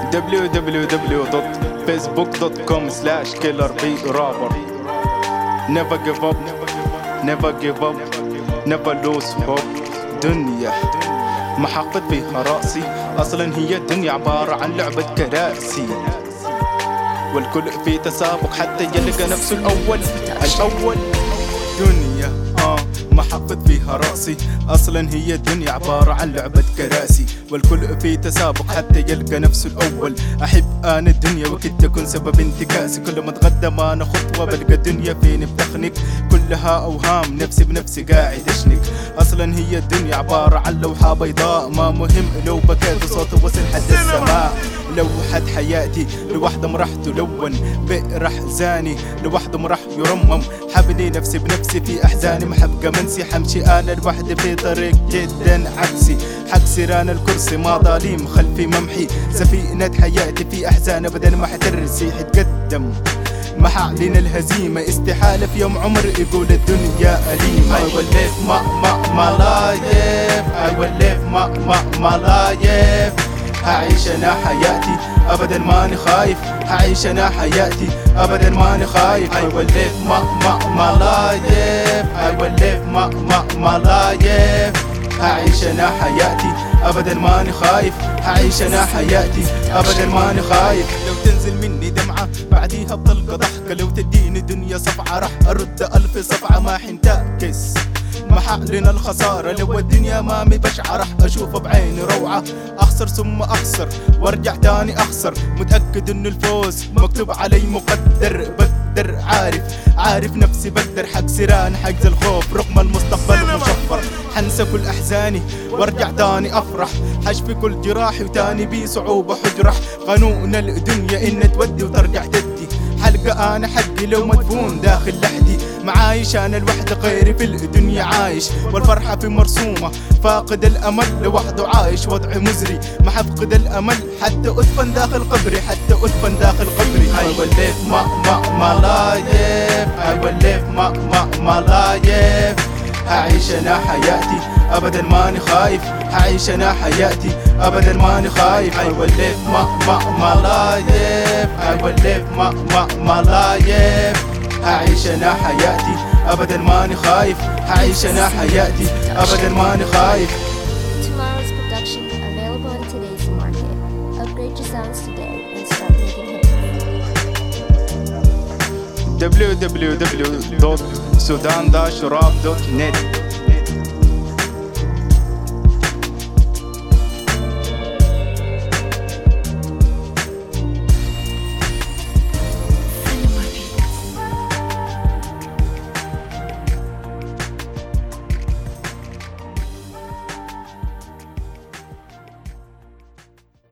www.facebook.com slash killer rapper Never give up Never give up Never lose hope دنيا محقد فيها رأسي أصلا هي الدنيا عبارة عن لعبة كراسي والكل في تسابق حتى يلقى نفسه الأول الأول دنيا آه محقد فيها رأسي أصلا هي الدنيا عبارة عن لعبة كراسي والكل في تسابق حتى يلقى نفسه الأول أحب أنا الدنيا وكنت أكون سبب انتكاسي كل ما أتقدم أنا خطوة بلقى الدنيا فيني بتخنق كلها أوهام نفسي بنفسي قاعد أشنق أصلا هي الدنيا عبارة عن لوحة بيضاء ما مهم لو بكيت صوت وصل حد السماء لوحة حياتي لوحدة راح تلون بئر احزاني لوحدة راح يرمم حبني نفسي بنفسي في احزاني ما حبقى منسي حمشي انا لوحدي في طريق جدا عكسي حق سيران الكرسي ما ظالم خلفي ممحي سفينة حياتي في احزان ابدا ما حترسي حتقدم ما حعلن الهزيمة استحالة في يوم عمر يقول الدنيا أليمة I will live my, my, my life I will live my, my, my life هعيش انا حياتي ابدا ماني خايف هعيش انا حياتي ابدا ماني خايف I will live my, my, my life I will live my, my, my life هعيش انا حياتي ابدا ماني خايف هعيش انا حياتي ابدا ماني خايف لو تنزل مني دمعة بعديها بطلقة ضحكة لو تديني دنيا صفعة راح ارد الف صفعة ما حنتعكس ما حقلنا الخسارة لو الدنيا مامي بشعة راح اشوف بعيني روعة اخسر ثم اخسر وارجع تاني اخسر متأكد انه الفوز مكتوب علي مقدر بقدر عارف عارف نفسي بقدر حق سيران حجز الخوف رغم المستقبل مشفر حنسى كل احزاني وارجع تاني افرح حشفي كل جراحي وتاني بي صعوبة حجرح قانون الدنيا ان تودي وترجع تدي حلقة انا حقي لو مدفون داخل لحدي معايش انا الوحدة غيري في الدنيا عايش والفرحة في مرسومة فاقد الامل لوحده عايش وضعي مزري ما حفقد الامل حتى ادفن داخل قبري حتى ادفن داخل قبري I will live my, my, my life I will live my, my, my life هعيش انا حياتي ابدا ماني خايف هعيش انا حياتي ابدا ماني خايف I will live my, my, my life I will live my, my, my life هعيش انا حياتي ابدا ماني خايف هعيش انا حياتي ابدا ماني خايف Tomorrow's production available in today's market. Upgrade your sounds today and start making hits. www.sudan-rap.net